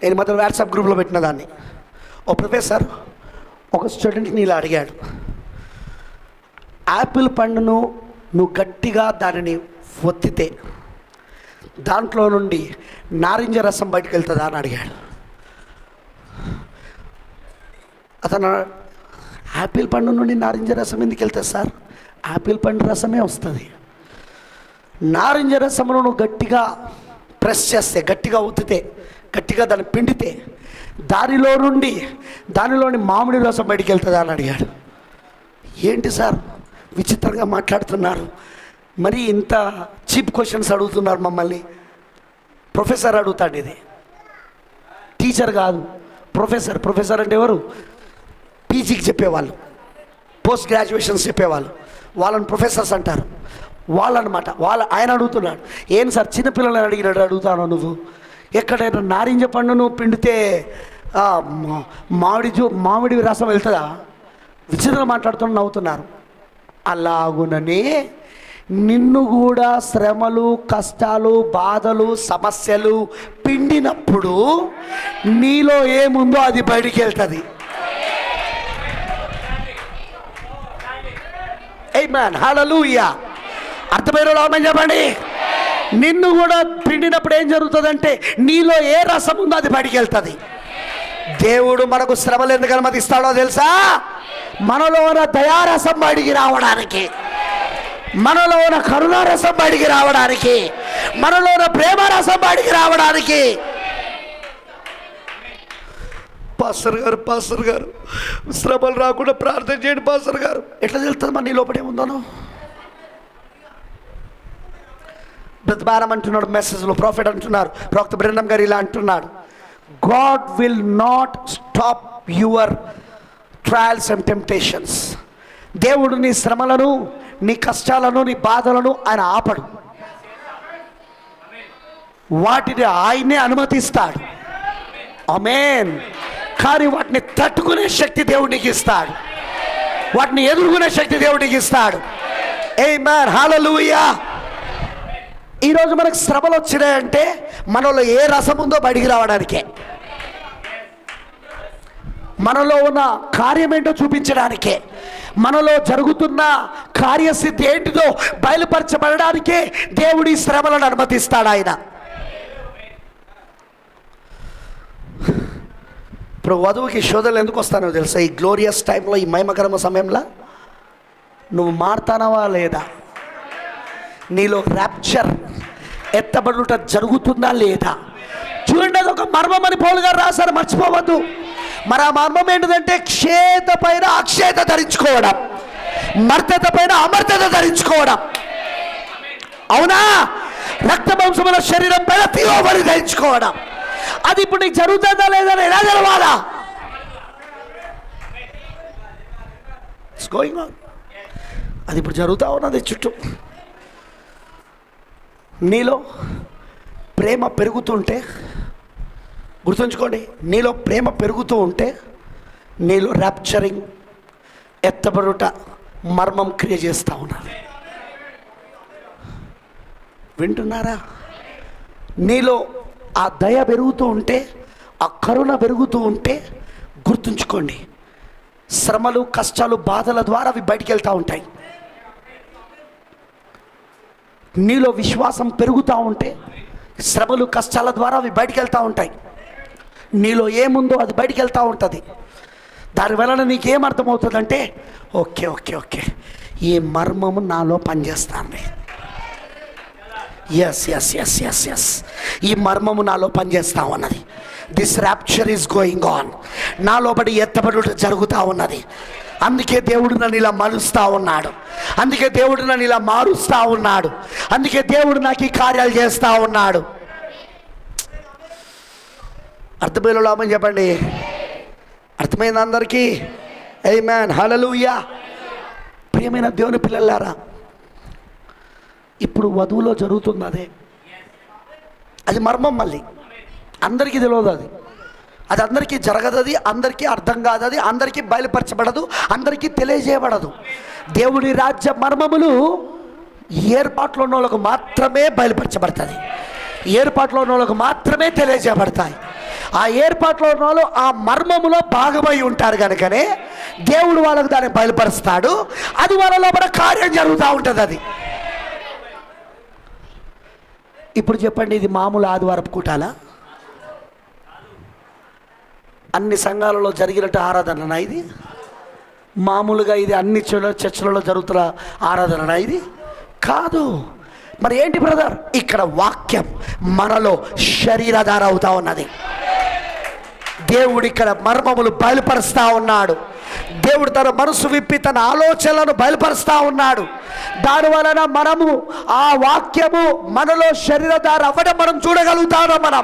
నేను మాత్రం వాట్సాప్ గ్రూప్లో పెట్టిన దాన్ని ఓ ప్రొఫెసర్ ఒక స్టూడెంట్ని ఇలా అడిగాడు యాపిల్ పండును నువ్వు గట్టిగా దానిని ఒత్తితే దాంట్లో నుండి నారింజ రసం బయటకు వెళ్తుందా అని అడిగాడు అతను యాపిల్ పండు నుండి నారింజ రసం ఎందుకు వెళ్తుంది సార్ యాపిల్ పండు రసమే వస్తుంది నారింజ రసమును నువ్వు గట్టిగా ప్రెస్ చేస్తే గట్టిగా ఉత్తితే గట్టిగా దాన్ని పిండితే దానిలో నుండి దానిలోని మామిడి రసం బయటికి వెళ్తుందా అని అడిగాడు ఏంటి సార్ విచిత్రంగా మాట్లాడుతున్నారు మరి ఇంత చీప్ క్వశ్చన్స్ అడుగుతున్నారు మమ్మల్ని ప్రొఫెసర్ అడుగుతాడు ఇది టీచర్ కాదు ప్రొఫెసర్ ప్రొఫెసర్ అంటే ఎవరు పీజీకి చెప్పేవాళ్ళు పోస్ట్ గ్రాడ్యుయేషన్స్ చెప్పేవాళ్ళు వాళ్ళని ప్రొఫెసర్స్ అంటారు వాళ్ళనమాట వాళ్ళ ఆయన అడుగుతున్నాడు ఏం సార్ చిన్నపిల్లలని అడిగినాడు అడుగుతాను నువ్వు ఎక్కడైనా నారింజ పండును పిండితే ఆ, మా- మామిడి జూ మామిడి రసం వెళ్తుందా విచిత్రంగా మాట్లాడుతూ నవ్వుతున్నారు అలాగుననే నిన్ను కూడా శ్రమలు కష్టాలు బాధలు సమస్యలు పిండినప్పుడు నీలో ఏముందో అది బయటికి వెళ్తుంది ఏ మ్యాన్ హలలుయా అర్థమైన రామని చెప్పండి నిన్ను కూడా పిండినప్పుడు ఏం జరుగుతుందంటే నీలో ఏ రసం ఉందో అది బయటికి వెళ్తుంది దేవుడు మనకు శ్రమలు ఎందుకు అనుమతిస్తాడో తెలుసా మనలో ఉన్న దయారసం బయటికి రావడానికి మనలో ఉన్న కరుణారసం బయటికి రావడానికి మనలో ఉన్న ప్రేమరసం బయటికి రావడానికి పాస్టర్ గారు పాస్టర్ గారు శ్రమలు రాకుండా ప్రార్థన చేయండి పాస్టర్ గారు ఎట్లా తెలుస్తుంది మరి నీ లోపల ఏముందోను ప్రతిభారం అంటున్నాడు మెసేజ్లో ప్రాఫిట్ అంటున్నారు ప్రవక్త బృందం గారు ఇలా అంటున్నాడు God will not stop your trials and temptations దేవుడు నీ శ్రమలను నీ కష్టాలను నీ బాధలను ఆయన ఆపడు వాటిని ఆయనే అనుమతిస్తాడు అమేన్ కానీ వాటిని తట్టుకునే శక్తి దేవుడికి ఇస్తాడు వాటిని ఎదుర్కొనే శక్తి దేవుడికి ఇస్తాడు ఏ మ్యాన్ హాలూయా ఈరోజు మనకు శ్రమలు వచ్చినాయంటే మనలో ఏ రసం ఉందో బయటికి రావడానికే మనలో ఉన్న కార్యం ఏంటో చూపించడానికే మనలో జరుగుతున్న కార్యసిద్ధి ఏంటిదో బయలుపరచబడడానికే దేవుడి శ్రమలను అనుమతిస్తాడు ఆయన ఇప్పుడు వధువుకి శోధనలు ఎందుకు వస్తానో తెలుసా ఈ గ్లోరియస్ టైంలో ఈ మహిమకరమ సమయంలో నువ్వు మారుతానవా లేదా నీలో ర్యాప్చర్ ఎత్తబడుట జరుగుతుందా లేదా చూడండి అది ఒక మర్మం అని పౌలు గారు రాశారు మర్చిపోవద్దు మరి ఆ మర్మం ఏంటిదంటే క్షేత పైన అక్షేత ధరించుకోవడం మర్తత పైన అమర్తత ధరించుకోవడం అవునా రక్తమాంసముల శరీరం పైన తీవ్రమని ధరించుకోవడం అది ఇప్పుడు నీకు జరుగుతుందా లేదా అని ఎలా తెలవాలా గోయింగ్ ఆన్ అది ఇప్పుడు జరుగుతూ ఉన్నది చుట్టూ నీలో ప్రేమ పెరుగుతుంటే గుర్తుంచుకోండి నీలో ప్రేమ పెరుగుతూ ఉంటే నీలో ర్యాప్చరింగ్ ఎత్తబడుట మర్మం క్రియ చేస్తూ ఉన్నది వింటున్నారా నీలో ఆ దయ పెరుగుతూ ఉంటే ఆ కరుణ పెరుగుతూ ఉంటే గుర్తుంచుకోండి శ్రమలు కష్టాలు బాధల ద్వారా అవి బయటికి వెళ్తూ ఉంటాయి నీలో విశ్వాసం పెరుగుతూ ఉంటే శ్రమలు కష్టాల ద్వారా అవి బయటికి వెళ్తూ ఉంటాయి నీలో ఏముందో అది బయటికి వెళ్తూ ఉంటుంది దాని వలన నీకేం అర్థమవుతుందంటే ఓకే ఓకే ఓకే ఈ మర్మము నాలో పనిచేస్తుంది yes yes yes yes yes ఈ మర్మము నాలో పనిచేస్తూ ఉన్నది this rapture is going on నా లోపడి ఎత్తబడుట జరుగుతూ ఉన్నది అందుకే దేవుడు నన్ను ఇలా మలుస్తూ ఉన్నాడు అందుకే దేవుడు నన్ను ఇలా మారుస్తూ ఉన్నాడు అందుకే దేవుడు నాకు ఈ కార్యాలు చేస్తూ ఉన్నాడు అర్థమైన లోపని చెప్పండి అర్థమైంది అందరికీ ఏ మ్యాన్ హలలుయ్యా ప్రియమైన దేవుని పిల్లలారా ఇప్పుడు వధువులో జరుగుతుంది అదే అది మర్మం మళ్ళీ అందరికీ తెలియదు అది అది అందరికీ జరగదు అది అందరికీ అర్థం కాదు అది అందరికీ బయలుపరచబడదు అందరికీ తెలియజేయబడదు దేవుని రాజ్య మర్మములు ఏర్పాట్లో ఉన్న వాళ్ళకు మాత్రమే బయలుపరచబడుతుంది ఏర్పాట్లో ఉన్న వాళ్ళకు మాత్రమే తెలియజేయబడతాయి ఆ ఏర్పాట్లో ఉన్న వాళ్ళు ఆ మర్మములో భాగమై ఉంటారు కనుకనే దేవుడు వాళ్ళకు దాన్ని బయలుపరుస్తాడు అది వాళ్ళ లోపల కార్యం జరుగుతూ ఉంటుంది అది ఇప్పుడు చెప్పండి ఇది మామూలు ఆదివారపు కూటాలా అన్ని సంఘాలలో జరిగినట్టు ఆరాధన ఇది మామూలుగా ఇది అన్ని చర్చ- చర్చలలో జరుగుతున్న ఆరాధన ఇది కాదు మరి ఏంటి బ్రదర్ ఇక్కడ వాక్యం మనలో శరీరధార అవుతా ఉన్నది దేవుడు ఇక్కడ మర్మములు బయలుపరుస్తా ఉన్నాడు దేవుడు తన మనసు విప్పి తన ఆలోచనలను బయలుపరుస్తా ఉన్నాడు దాని వలన మనము ఆ వాక్యము మనలో శరీరధార అవ్వడం మనం చూడగలుగుతాము మనం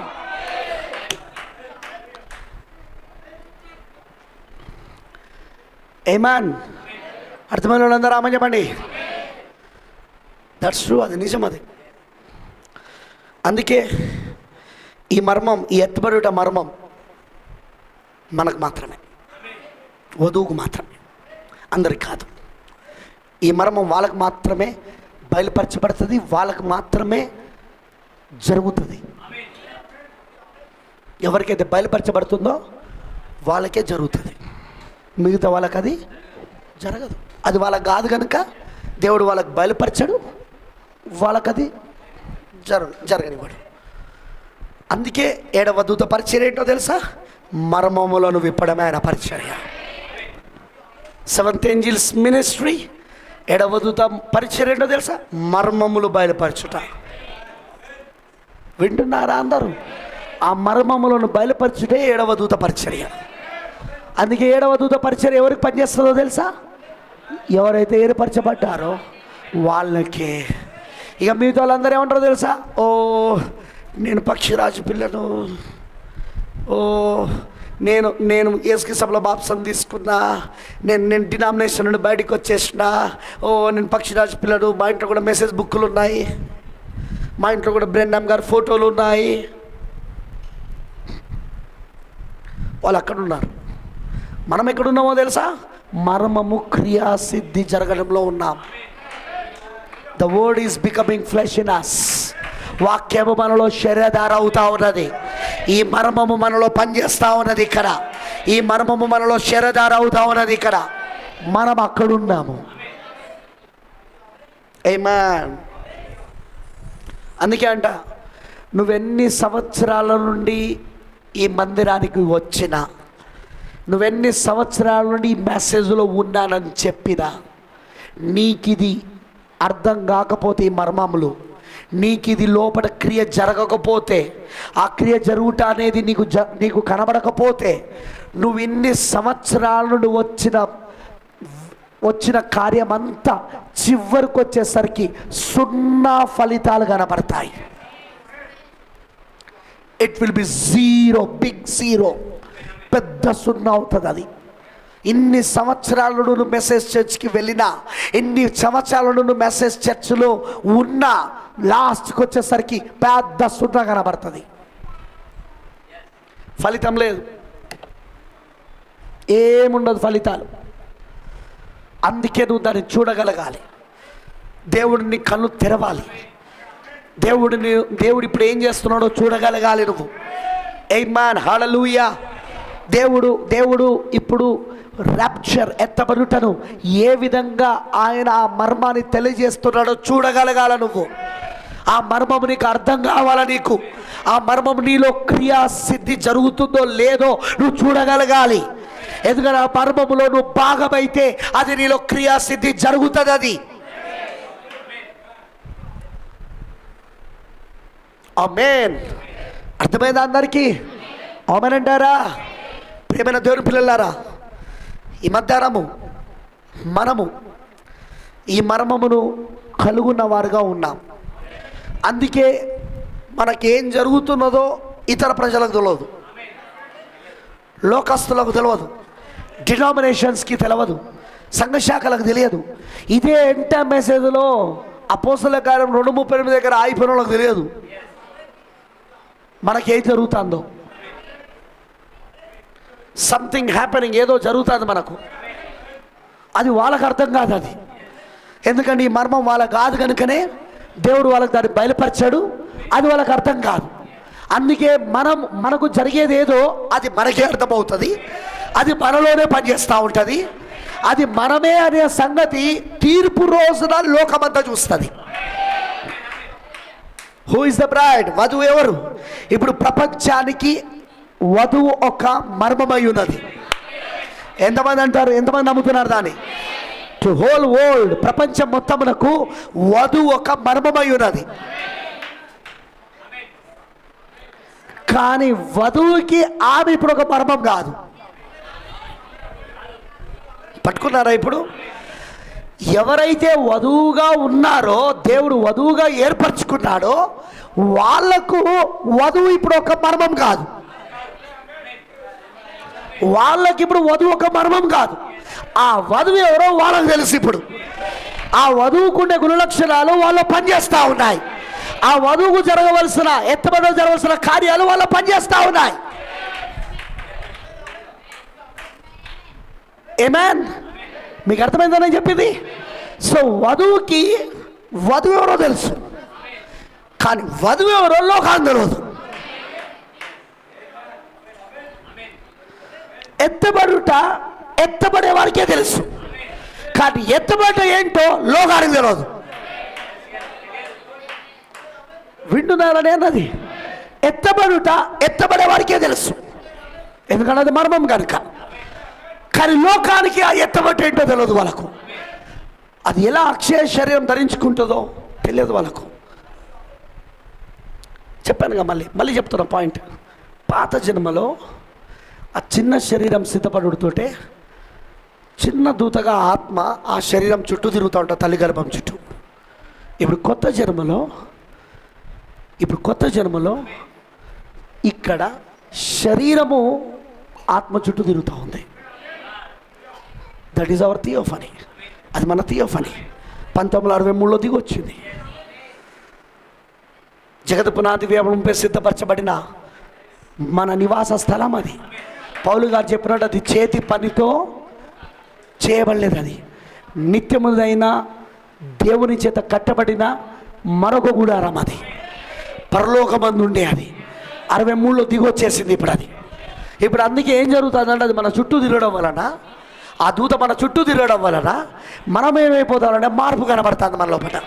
ఏమాన్ అర్థమైన వాళ్ళందరూ ఆమె చెప్పండి దట్స్ ట్రూ అది నిజం అది అందుకే ఈ మర్మం ఈ ఎత్తబడుట మర్మం మనకు మాత్రమే వధువుకు మాత్రమే అందరికి కాదు ఈ మర్మం వాళ్ళకు మాత్రమే బయలుపరచబడుతుంది వాళ్ళకు మాత్రమే జరుగుతుంది ఎవరికైతే బయలుపరచబడుతుందో వాళ్ళకే జరుగుతుంది మిగతా వాళ్ళకి అది జరగదు అది వాళ్ళకి కాదు కనుక దేవుడు వాళ్ళకి బయలుపరచడు వాళ్ళకి అది జర జరగనివ్వడు అందుకే ఏడవ దూత పరిచయం ఏంటో తెలుసా మర్మములను విప్పడమే ఆయన పరిచర్య సెవెంత్ ఏంజిల్స్ మినిస్ట్రీ ఏడవ దూత పరిచయం ఏంటో తెలుసా మర్మములు బయలుపరచుట వింటున్నారా అందరూ ఆ మర్మములను బయలుపరచుటే ఏడవ దూత పరిచర్య అందుకే ఏడవ దూత పరిచయం ఎవరికి పనిచేస్తుందో తెలుసా ఎవరైతే ఏర్పరచబడ్డారో వాళ్ళకే ఇక మిగతా వాళ్ళందరూ ఏమంటారో తెలుసా ఓ నేను పక్షిరాజు పిల్లను ఓ నేను నేను ఏసుకి సభలో బాప్సం తీసుకున్నా నేను నేను డినామినేషన్ నుండి బయటకు వచ్చేసిన ఓ నేను పక్షిరాజు పిల్లడు మా ఇంట్లో కూడా మెసేజ్ బుక్కులు ఉన్నాయి మా ఇంట్లో కూడా బ్రెండమ్ గారి ఫోటోలు ఉన్నాయి వాళ్ళు అక్కడ ఉన్నారు మనం ఎక్కడున్నామో తెలుసా మర్మము క్రియాసిద్ధి జరగడంలో ఉన్నాం the word is becoming flesh in us వాక్యము మనలో శరీరధార అవుతా ఉన్నది ఈ మర్మము మనలో పనిచేస్తూ ఉన్నది ఇక్కడ ఈ మర్మము మనలో శరీరధార అవుతా ఉన్నది ఇక్కడ మనం అక్కడున్నాము ఏమాన్ అందుకే అంట నువ్వెన్ని సంవత్సరాల నుండి ఈ మందిరానికి వచ్చినా నువ్వెన్ని సంవత్సరాల నుండి ఈ మెసేజ్లో ఉన్నానని చెప్పినా నీకిది అర్థం కాకపోతే ఈ మర్మములు నీకిది లోపల క్రియ జరగకపోతే ఆ క్రియ జరుగుట అనేది నీకు జ నీకు కనబడకపోతే నువ్వు ఇన్ని సంవత్సరాల నుండి వచ్చిన వచ్చిన కార్యమంతా చివరికి వచ్చేసరికి సున్నా ఫలితాలు కనబడతాయి it will be zero big zero పెద్ద సున్నా అవుతుంది అది ఇన్ని సంవత్సరాల నుండి నువ్వు మెసేజ్ చర్చ్కి వెళ్ళినా ఇన్ని సంవత్సరాల నుండి నువ్వు మెసేజ్ చర్చ్లో ఉన్నా లాస్ట్కి వచ్చేసరికి పెద్ద సున్నా కనబడుతుంది ఫలితం లేదు ఏముండదు ఫలితాలు అందుకే నువ్వు దాన్ని చూడగలగాలి దేవుడిని కళ్ళు తెరవాలి దేవుడిని దేవుడు ఇప్పుడు ఏం చేస్తున్నాడో చూడగలగాలి నువ్వు ఏ మ్యాన్ హళలుయా దేవుడు దేవుడు ఇప్పుడు ర్యాప్చర్ ఎత్తబడుటను ఏ విధంగా ఆయన ఆ మర్మాన్ని తెలియజేస్తున్నాడో చూడగలగాల నువ్వు ఆ మర్మము నీకు అర్థం కావాలా నీకు ఆ మర్మము నీలో క్రియాసిద్ధి జరుగుతుందో లేదో నువ్వు చూడగలగాలి ఎందుకంటే ఆ మర్మములో నువ్వు భాగమైతే అది నీలో క్రియాసిద్ధి జరుగుతుంది అది ఆమెన్ అర్థమైందా అందరికీ ఆమెన్ అంటారా ప్రేమైన దేవుని పిల్లలారా ఈ మధ్యాహ్నము మనము ఈ మర్మమును కలుగున్న వారుగా ఉన్నాం అందుకే మనకేం జరుగుతున్నదో ఇతర ప్రజలకు తెలియదు లోకస్తులకు తెలియదు డినామినేషన్స్కి తెలియదు సంఘశాఖలకు తెలియదు ఇదే ఎంట మెసేజ్లో అపోసల కార్యం రెండు ముప్పై ఎనిమిది దగ్గర ఆగిపోయిన వాళ్ళకి తెలియదు మనకేం జరుగుతుందో సంథింగ్ హ్యాపెనింగ్ ఏదో జరుగుతుంది మనకు అది వాళ్ళకి అర్థం కాదు అది ఎందుకంటే ఈ మర్మం వాళ్ళకి కాదు కనుకనే దేవుడు వాళ్ళకి దాన్ని బయలుపరిచాడు అది వాళ్ళకి అర్థం కాదు అందుకే మనం మనకు జరిగేది ఏదో అది మనకే అర్థమవుతుంది అది మనలోనే పనిచేస్తూ ఉంటుంది అది మనమే అనే సంగతి తీర్పు రోజున లోకమంతా చూస్తుంది హూ ఇస్ ద బ్రైడ్ వధువు ఎవరు ఇప్పుడు ప్రపంచానికి వధువు ఒక మర్మమై ఉన్నది ఎంతమంది అంటారు ఎంతమంది నమ్ముతున్నారు దాన్ని టు హోల్ వరల్డ్ ప్రపంచం మొత్తమునకు వధువు ఒక మర్మమై ఉన్నది కానీ వధువుకి ఆమె ఇప్పుడు ఒక మర్మం కాదు పట్టుకున్నారా ఇప్పుడు ఎవరైతే వధువుగా ఉన్నారో దేవుడు వధువుగా ఏర్పరచుకున్నాడో వాళ్లకు వధువు ఇప్పుడు ఒక మర్మం కాదు వాళ్ళకి ఇప్పుడు వధువు ఒక మర్మం కాదు ఆ వధువు ఎవరో వాళ్ళకి తెలుసు ఇప్పుడు ఆ వధువుకుండే గుణలక్షణాలు వాళ్ళు పనిచేస్తూ ఉన్నాయి ఆ వధువుకు జరగవలసిన ఎత్తబడిలో జరగవలసిన కార్యాలు వాళ్ళు పనిచేస్తూ ఉన్నాయి ఏమాన్ మీకు అర్థమైందని చెప్పింది సో వధువుకి వధువు ఎవరో తెలుసు కానీ వధువు ఎవరో లోకాన్ని తెలియదు ఎత్తబడుట ఎత్తబడే వారికే తెలుసు కానీ ఎత్తబడ్డ ఏంటో లోకానికి తెలియదు వింటున్నారనే అన్నది ఎత్తబడుట ఎత్తబడే వారికే తెలుసు ఎందుకంటే అది మర్మం కనుక కానీ లోకానికి ఆ ఎత్తబట్ట ఏంటో తెలియదు వాళ్ళకు అది ఎలా అక్షయ శరీరం ధరించుకుంటుందో తెలియదు వాళ్ళకు చెప్పానుగా మళ్ళీ మళ్ళీ చెప్తున్నా పాయింట్ పాత జన్మలో ఆ చిన్న శరీరం సిద్ధపడుతోటే చిన్న దూతగా ఆత్మ ఆ శరీరం చుట్టూ తిరుగుతూ ఉంటుంది తల్లి గర్భం చుట్టూ ఇప్పుడు కొత్త జన్మలో ఇప్పుడు కొత్త జన్మలో ఇక్కడ శరీరము ఆత్మ చుట్టూ తిరుగుతూ ఉంది దట్ ఈస్ అవర్ థియోఫనీ అది మన థియోఫనీ పంతొమ్మిది వందల అరవై మూడులో దిగి వచ్చింది జగత్ పునాది వ్యాపంపై సిద్ధపరచబడిన మన నివాస స్థలం అది పౌలు గారు చెప్పినట్టు అది చేతి పనితో చేయబడలేదు అది నిత్యముదైన దేవుని చేత కట్టబడిన మరొక గుడారం అది పరలోకమందు ఉండే అది అరవై మూడులో దిగొచ్చేసింది ఇప్పుడు అది ఇప్పుడు అందుకే ఏం జరుగుతుందంటే అది మన చుట్టూ తిరగడం వలన ఆ దూత మన చుట్టూ తిరగడం వలన మనం ఏమైపోతామంటే మార్పు కనబడుతుంది మన లోపల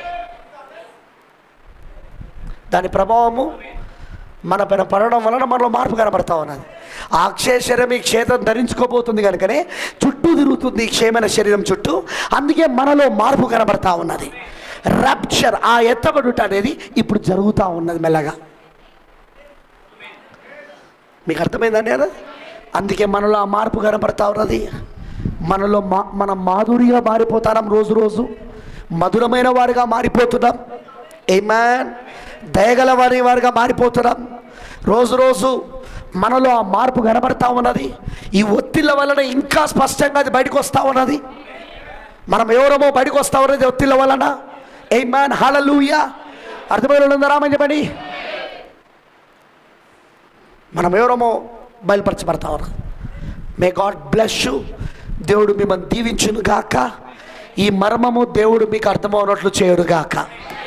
దాని ప్రభావము మన పైన పడడం వలన మనలో మార్పు కనబడతా ఉన్నది ఆ అక్షయ శరీరం ఈ క్షేత్రం ధరించుకోబోతుంది కనుకనే చుట్టూ తిరుగుతుంది ఈ క్షేమైన శరీరం చుట్టూ అందుకే మనలో మార్పు కనబడతా ఉన్నది రప్చర్ ఆ ఎత్తబడుట అనేది ఇప్పుడు జరుగుతూ ఉన్నది మెల్లగా మీకు అర్థమైందండి అది అందుకే మనలో ఆ మార్పు కనబడతా ఉన్నది మనలో మా మన మాధురిగా మారిపోతాం రోజు రోజు మధురమైన వారిగా మారిపోతున్నాం ఏమాన్ దయగల వారి వారిగా మారిపోతున్నాం రోజు రోజు మనలో ఆ మార్పు కనబడతా ఉన్నది ఈ ఒత్తిళ్ళ వలన ఇంకా స్పష్టంగా అది బయటకు వస్తూ ఉన్నది మనం ఎవరమో బయటకు వస్తా ఉన్నది ఒత్తిళ్ళ వలన ఏ మ్యాన్ హాలూయా అర్థమైన రామని చెప్పండి మనం ఎవరమో బయలుపరచబడతా ఉన్నాం మే గాడ్ బ్లెస్ యూ దేవుడు మిమ్మల్ని దీవించును గాక ఈ మర్మము దేవుడు మీకు అర్థమవునట్లు చేయడు గాక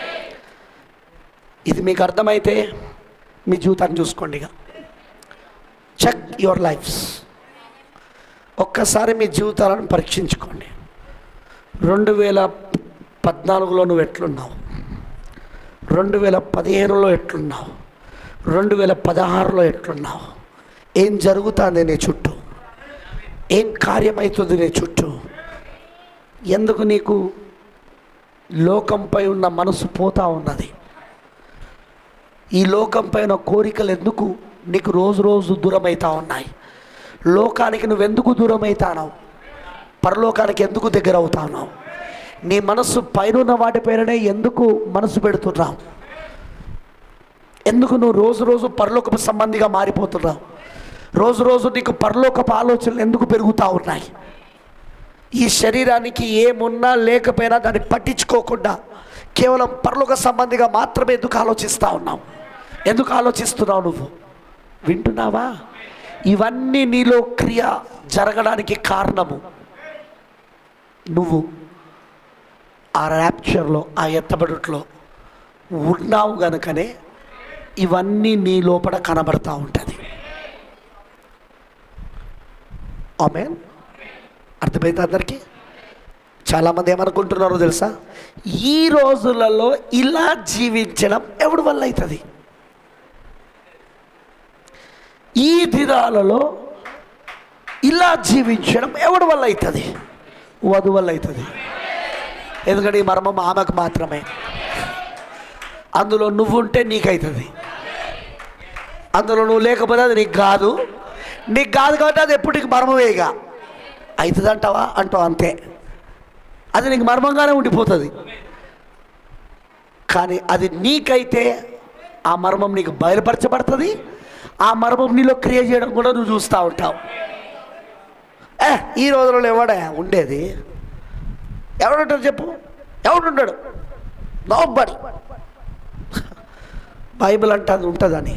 ఇది మీకు అర్థమైతే మీ జీవితాన్ని చూసుకోండి ఇక చెక్ యువర్ లైఫ్స్ ఒక్కసారి మీ జీవితాలను పరీక్షించుకోండి రెండు వేల పద్నాలుగులో నువ్వు ఎట్లున్నావు రెండు వేల పదిహేనులో ఎట్లున్నావు రెండు వేల పదహారులో ఎట్లున్నావు ఏం జరుగుతుంది నీ చుట్టూ ఏం కార్యమవుతుంది నీ చుట్టూ ఎందుకు నీకు లోకంపై ఉన్న మనసు పోతా ఉన్నది ఈ లోకంపై ఉన్న కోరికలు ఎందుకు నీకు రోజు రోజు దూరమవుతా ఉన్నాయి లోకానికి నువ్వెందుకు దూరమవుతానావు పరలోకానికి ఎందుకు దగ్గర అవుతానావు నీ మనస్సు పైన వాటిపైననే ఎందుకు మనసు పెడుతున్నావు ఎందుకు నువ్వు రోజు రోజు పరలోకపు సంబంధిగా మారిపోతున్నావు రోజు రోజు నీకు పరలోకపు ఆలోచనలు ఎందుకు పెరుగుతూ ఉన్నాయి ఈ శరీరానికి ఏమున్నా లేకపోయినా దాన్ని పట్టించుకోకుండా కేవలం పరలోక సంబంధిగా మాత్రమే ఎందుకు ఆలోచిస్తూ ఉన్నావు ఎందుకు ఆలోచిస్తున్నావు నువ్వు వింటున్నావా ఇవన్నీ నీలో క్రియ జరగడానికి కారణము నువ్వు ఆ ర్యాప్చర్లో ఆ ఎత్తబడుట్లో ఉన్నావు గనుకనే ఇవన్నీ నీ లోపల కనబడతా ఉంటుంది ఆమె అర్థమైంది అందరికీ చాలామంది ఏమనుకుంటున్నారో తెలుసా ఈ రోజులలో ఇలా జీవించడం ఎవడి వల్ల అవుతుంది ఈ దినాలలో ఇలా జీవించడం ఎవడి వల్ల అవుతుంది వధు వల్ల అవుతుంది ఎందుకంటే ఈ మర్మం ఆమెకు మాత్రమే అందులో నువ్వుంటే నీకవుతుంది అందులో నువ్వు లేకపోతే అది నీకు కాదు నీకు కాదు కాబట్టి అది ఎప్పటికి మర్మమేగా అవుతుంది అంటావా అంటావు అంతే అది నీకు మర్మంగానే ఉండిపోతుంది కానీ అది నీకైతే ఆ మర్మం నీకు బయలుపరచబడుతుంది ఆ మర్మం నీలో క్రియ చేయడం కూడా నువ్వు చూస్తూ ఉంటావు ఏ ఈ రోజులలో ఎవడా ఉండేది ఎవడుంటాడు చెప్పు ఎవడుంటాడు నోబడి బైబిల్ అంటే అది ఉంటుందని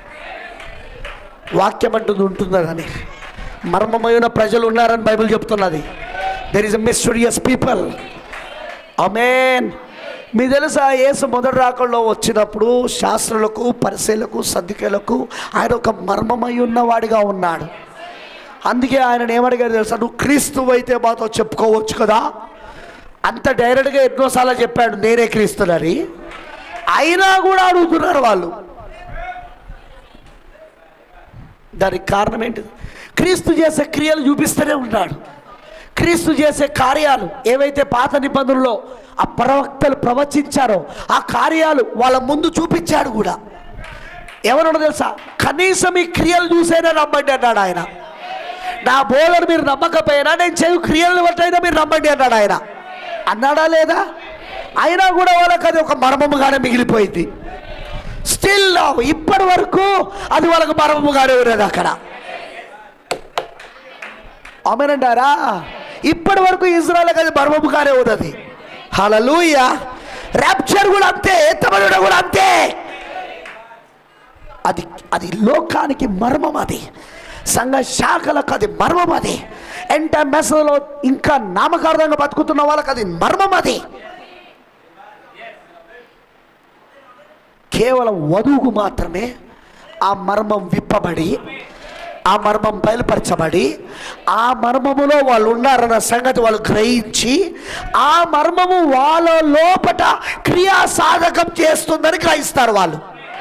వాక్యం అంటుంది ఉంటుందని మర్మమైన ప్రజలు ఉన్నారని బైబిల్ చెప్తున్నది there is a mysterious people amen మీ తెలుసా యేసు మొదటి రాకల్లో వచ్చినప్పుడు శాస్త్రులకు పరిశీలకు సర్దికేలకు ఆయన ఒక మర్మమై ఉన్నవాడిగా ఉన్నాడు అందుకే ఆయన ఏమడిగారు తెలుసా నువ్వు క్రీస్తు అయితే మాతో చెప్పుకోవచ్చు కదా అంత డైరెక్ట్గా ఎన్నోసార్లు చెప్పాడు నేనే క్రీస్తునని అయినా కూడా అడుగుతున్నారు వాళ్ళు దానికి కారణం ఏంటి క్రీస్తు చేసే క్రియలు చూపిస్తూనే ఉన్నాడు క్రీస్తు చేసే కార్యాలు ఏవైతే పాత నిబంధనలో ఆ ప్రవక్తలు ప్రవచించారో ఆ కార్యాలు వాళ్ళ ముందు చూపించాడు కూడా ఎవరన్నా తెలుసా కనీసం ఈ క్రియలు చూసైనా నమ్మండి అన్నాడు ఆయన నా బోధను మీరు నమ్మకపోయినా నేను చేయు క్రియలను బట్టైనా మీరు నమ్మండి అన్నాడు ఆయన అన్నాడా లేదా అయినా కూడా వాళ్ళకి అది ఒక మర్మముగానే మిగిలిపోయింది స్టిల్ ఇప్పటి వరకు అది వాళ్ళకి మర్మముగానే ఉన్నది అక్కడ అమనంటారా ఇప్పటి వరకు ఇజ్రాయల్కి అది మర్మముగానే ఉన్నది హలలుయ ర్యాప్చర్ కూడా అంతే ఎత్తబడి కూడా అంతే అది అది లోకానికి మర్మం అది సంఘ శాఖలకు అది మర్మం అది ఎంట మెసలో ఇంకా నామకార్థంగా బతుకుతున్న వాళ్ళకి అది మర్మం అది కేవలం వధువుకు మాత్రమే ఆ మర్మం విప్పబడి ఆ మర్మం బయలుపరచబడి ఆ మర్మములో వాళ్ళు ఉన్నారన్న సంగతి వాళ్ళు గ్రహించి ఆ మర్మము వాళ్ళ లోపట క్రియా సాధకం చేస్తుందని గ్రహిస్తారు వాళ్ళు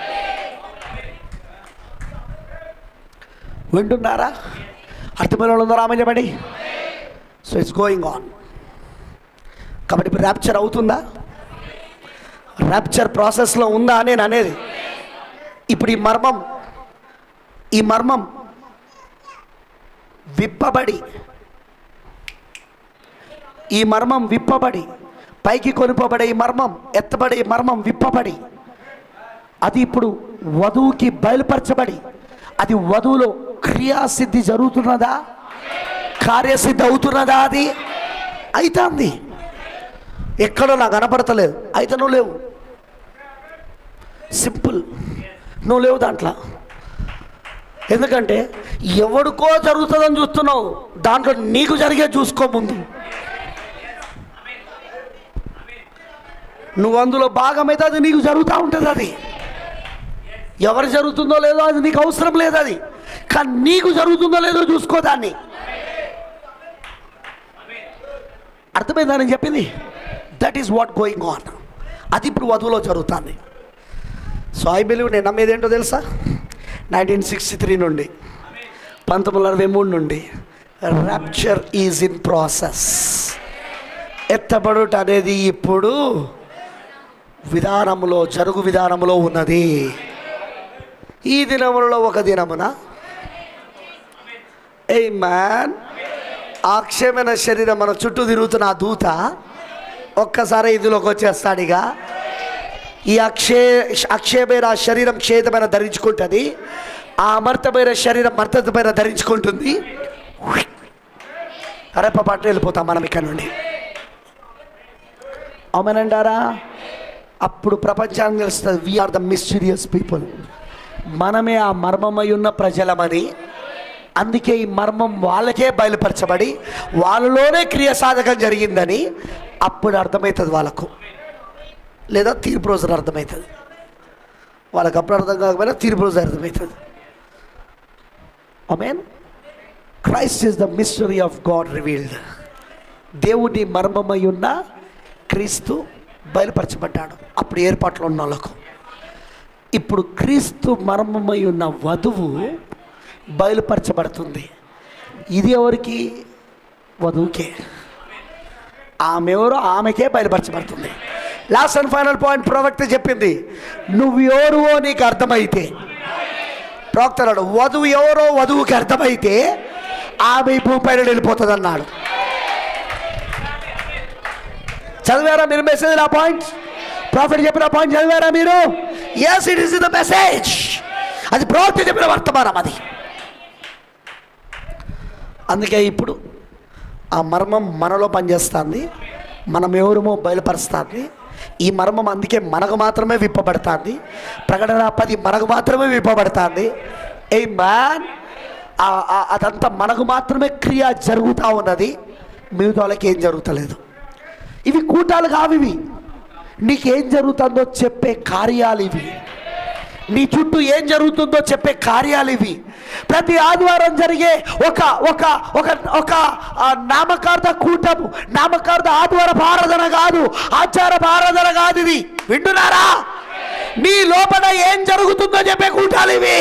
వింటున్నారా అర్థమైన వాళ్ళు ఉన్నారా ఆమె చెప్పండి సో ఇట్స్ గోయింగ్ ఆన్ కాబట్టి ఇప్పుడు ర్యాప్చర్ అవుతుందా ర్యాప్చర్ ప్రాసెస్లో ఉందా నేను అనేది ఇప్పుడు ఈ మర్మం ఈ మర్మం విప్పబడి ఈ మర్మం విప్పబడి పైకి కొనుపబడే ఈ మర్మం ఎత్తబడే ఈ మర్మం విప్పబడి అది ఇప్పుడు వధువుకి బయలుపరచబడి అది వధువులో క్రియాసిద్ధి జరుగుతున్నదా కార్యసిద్ధి అవుతున్నదా అది అవుతుంది ఎక్కడో నాకు కనపడతలేదు అయితే నువ్వు లేవు సింపుల్ నువ్వు లేవు దాంట్లో ఎందుకంటే ఎవడికో జరుగుతుందని చూస్తున్నావు దాంట్లో నీకు జరిగే చూసుకో ముందు నువ్వు అందులో భాగమైతే అది నీకు జరుగుతూ ఉంటుంది అది ఎవరు జరుగుతుందో లేదో అది నీకు అవసరం లేదు అది కానీ నీకు జరుగుతుందో లేదో చూసుకో దాన్ని అర్థమైందా నేను చెప్పింది that is what going on అది ఇప్పుడు వధువులో జరుగుతుంది సో ఐ బిలీవ్ నేను నమ్మేది ఏంటో తెలుసా నైన్టీన్ సిక్స్టీ త్రీ నుండి పంతొమ్మిది వందల అరవై మూడు నుండి ర్యాప్చర్ ఈజ్ ఇన్ ప్రాసెస్ ఎత్తబడుట అనేది ఇప్పుడు విధానములో జరుగు విధానములో ఉన్నది ఈ దినములలో ఒక దినమున ఏ మ్యాన్ అక్షయమైన శరీరం మన చుట్టూ తిరుగుతున్న ఆ దూత ఒక్కసారి ఇదిలోకి వచ్చేస్తాడిగా ఈ అక్షయ అక్షయమైన ఆ శరీరం క్షేతమైన ధరించుకుంటుంది ఆ అమర్తమైన శరీరం మర్తమైన ధరించుకుంటుంది అరెప్ప పాట వెళ్ళిపోతాం మనం ఇక్కడ నుండి అవునంటారా అప్పుడు ప్రపంచానికి తెలుస్తుంది వీఆర్ ద మిస్టీరియస్ పీపుల్ మనమే ఆ మర్మమై ఉన్న ప్రజలమని అందుకే ఈ మర్మం వాళ్ళకే బయలుపరచబడి వాళ్ళలోనే క్రియ సాధకం జరిగిందని అప్పుడు అర్థమవుతుంది వాళ్ళకు లేదా తీర్పు రోజున అర్థమవుతుంది వాళ్ళకి అప్పుడు అర్థం కాకపోయినా తీర్పు రోజు అర్థమవుతుంది amen Christ is the mystery of God revealed దేవుని మర్మమై ఉన్న క్రీస్తు బయలుపరచబడ్డాడు అప్పుడు ఏర్పాట్లు ఉన్న వాళ్ళకు ఇప్పుడు క్రీస్తు మర్మమై ఉన్న వధువు బయలుపరచబడుతుంది ఇది ఎవరికి వధువుకే ఆమె ఎవరో ఆమెకే బయలుపరచబడుతుంది లాస్ట్ అండ్ ఫైనల్ పాయింట్ ప్రవక్త చెప్పింది నువ్వు ఎవరువో నీకు అర్థమైతే ప్రవక్త అన్నాడు వధువు ఎవరో వధువుకి అర్థమైతే ఆమె ఈ భూమిపైన వెళ్ళిపోతుంది అన్నాడు చదివారా మీరు మెసేజ్ ఆ పాయింట్ ప్రాఫిట్ చెప్పిన పాయింట్ చదివారా మీరు yes it is the message అది ప్రవక్త చెప్పిన వర్తమానం అది అందుకే ఇప్పుడు ఆ మర్మం మనలో పనిచేస్తుంది మనం ఎవరమో బయలుపరుస్తుంది ఈ మర్మం అందుకే మనకు మాత్రమే విప్పబడుతుంది ప్రకటన పది మనకు మాత్రమే విప్పబడుతుంది ఏ మ్యాన్ అదంతా మనకు మాత్రమే క్రియ జరుగుతూ ఉన్నది మిగతా వాళ్ళకి ఏం జరుగుతలేదు ఇవి కూటాలు కావు ఇవి నీకేం జరుగుతుందో చెప్పే కార్యాలు ఇవి నీ చుట్టూ ఏం జరుగుతుందో చెప్పే కార్యాలు ఇవి ప్రతి ఆదివారం జరిగే ఒక ఒక ఒక ఒక ఆ, నామకార్థ కూటము నామకార్థ ఆదివార ఆరాధన కాదు ఆచార ఆరాధన కాదు ఇది వింటున్నారా నీ లోపల ఏం జరుగుతుందో చెప్పే కూటాలు ఇవి